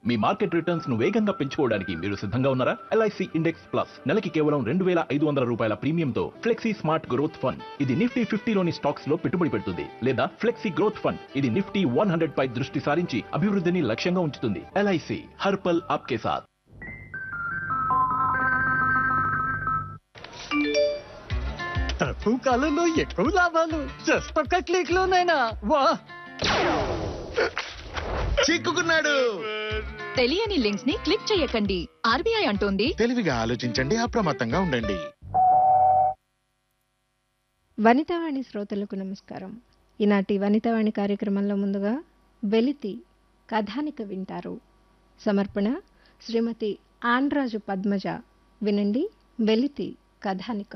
మీ market returns ను వేగంగా పెంచుకోవడానికి మీరు సిద్ధంగా ఉన్నారా ఎల్ఐసి ఇండెక్స్ ప్లస్ నెలకి కేవలం రెండు వేల ఐదు వందల రూపాయల ప్రీమియంతో ఫ్లెక్సీ స్మార్ట్ గ్రోత్ ఫండ్ ఇది నిఫ్టీ ఫిఫ్టీలోని స్టాక్స్ లో పెట్టుబడి పెడుతుంది లేదా ఫ్లెక్సీ గ్రోత్ ఫండ్ ఇది నిఫ్టీ వన్ హండ్రెడ్ పై దృష్టి సారించి అభివృద్ధిని లక్ష్యంగా ఉంచుతుంది ఎల్ఐసి హర్పల్ ఆప్కే సాథ్ తక్కువ కాలంలో ఎక్కువ లాభాలు జస్ట్ ఒక్క క్లిక్ లోనైనా వా చిక్కుకున్నాడు తెలియని లింక్స్ ని క్లిక్ చేయకండి ఆర్బీఐ అంటోంది తెలివిగా ఆలోచించండి అప్రమత్తంగా ఉండండి వనితావాణి శ్రోతలకు నమస్కారం ఈనాటి వనితావాణి కార్యక్రమంలో ముందుగా వెలితి కథానిక వింటారు సమర్పణ శ్రీమతి ఆండ్రాజు పద్మజ వినండి వెలితి కథానిక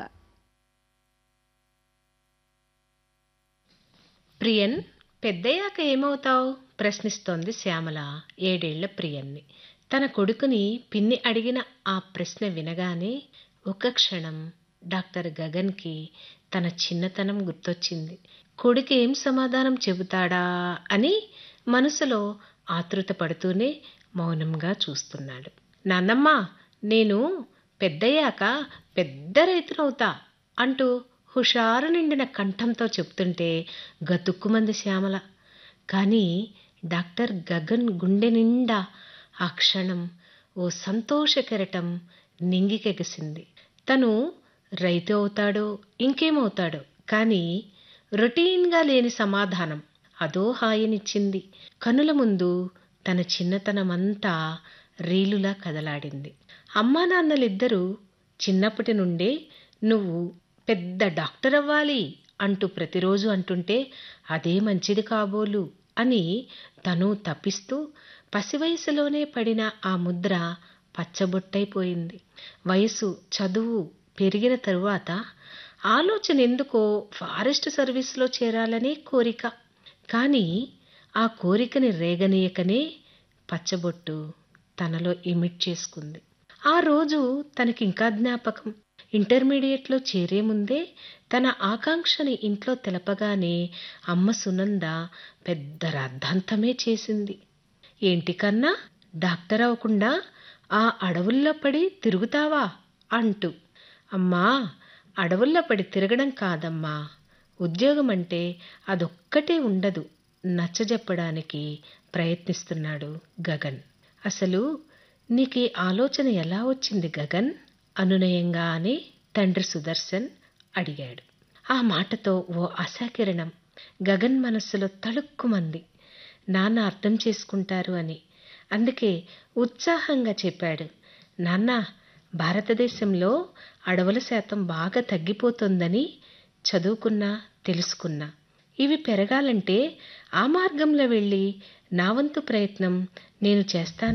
ప్రియన్ పెద్దయ్యాక ఏమవుతావు ప్రశ్నిస్తోంది శ్యామల ఏడేళ్ల ప్రియన్ని తన కొడుకుని పిన్ని అడిగిన ఆ ప్రశ్న వినగానే ఒక క్షణం డాక్టర్ గగన్కి తన చిన్నతనం గుర్తొచ్చింది కొడుకు ఏం సమాధానం చెబుతాడా అని మనసులో ఆతృత పడుతూనే మౌనంగా చూస్తున్నాడు నాన్నమ్మ నేను పెద్దయ్యాక పెద్ద రైతునవుతా అంటూ హుషారు నిండిన కంఠంతో చెప్తుంటే గతుక్కుమంది శ్యామల కానీ డాక్టర్ గగన్ గుండె నిండా ఆ క్షణం ఓ సంతోష కెరటం నింగికెగసింది తను రైతు అవుతాడో ఇంకేమవుతాడో కానీ రొటీన్గా లేని సమాధానం అదో హాయినిచ్చింది కనుల ముందు తన చిన్నతనమంతా రీలులా కదలాడింది అమ్మా నాన్నలిద్దరూ చిన్నప్పటి నుండే నువ్వు పెద్ద డాక్టర్ అవ్వాలి అంటూ ప్రతిరోజు అంటుంటే అదే మంచిది కాబోలు అని తను తప్పిస్తూ పసివయసులోనే పడిన ఆ ముద్ర పచ్చబొట్టైపోయింది వయసు చదువు పెరిగిన తరువాత ఆలోచన ఎందుకో ఫారెస్ట్ సర్వీస్లో చేరాలనే కోరిక కానీ ఆ కోరికని రేగనీయకనే పచ్చబొట్టు తనలో ఇమిట్ చేసుకుంది ఆ రోజు తనకింకా జ్ఞాపకం ఇంటర్మీడియట్లో చేరే ముందే తన ఆకాంక్షని ఇంట్లో తెలపగానే అమ్మ సునంద పెద్ద రద్దంతమే చేసింది ఏంటి కన్నా డాక్టర్ అవ్వకుండా ఆ అడవుల్లో పడి తిరుగుతావా అంటూ అమ్మా అడవుల్లో పడి తిరగడం కాదమ్మా ఉద్యోగం అంటే అదొక్కటే ఉండదు నచ్చజెప్పడానికి ప్రయత్నిస్తున్నాడు గగన్ అసలు నీకు ఈ ఆలోచన ఎలా వచ్చింది గగన్ అనునయంగా అని తండ్రి సుదర్శన్ అడిగాడు ఆ మాటతో ఓ ఆశాకిరణం గగన్ మనస్సులో తళుక్కుమంది నాన్న అర్థం చేసుకుంటారు అని అందుకే ఉత్సాహంగా చెప్పాడు నాన్న భారతదేశంలో అడవుల శాతం బాగా తగ్గిపోతోందని చదువుకున్నా తెలుసుకున్నా ఇవి పెరగాలంటే ఆ మార్గంలో వెళ్ళి నా వంతు ప్రయత్నం నేను చేస్తాను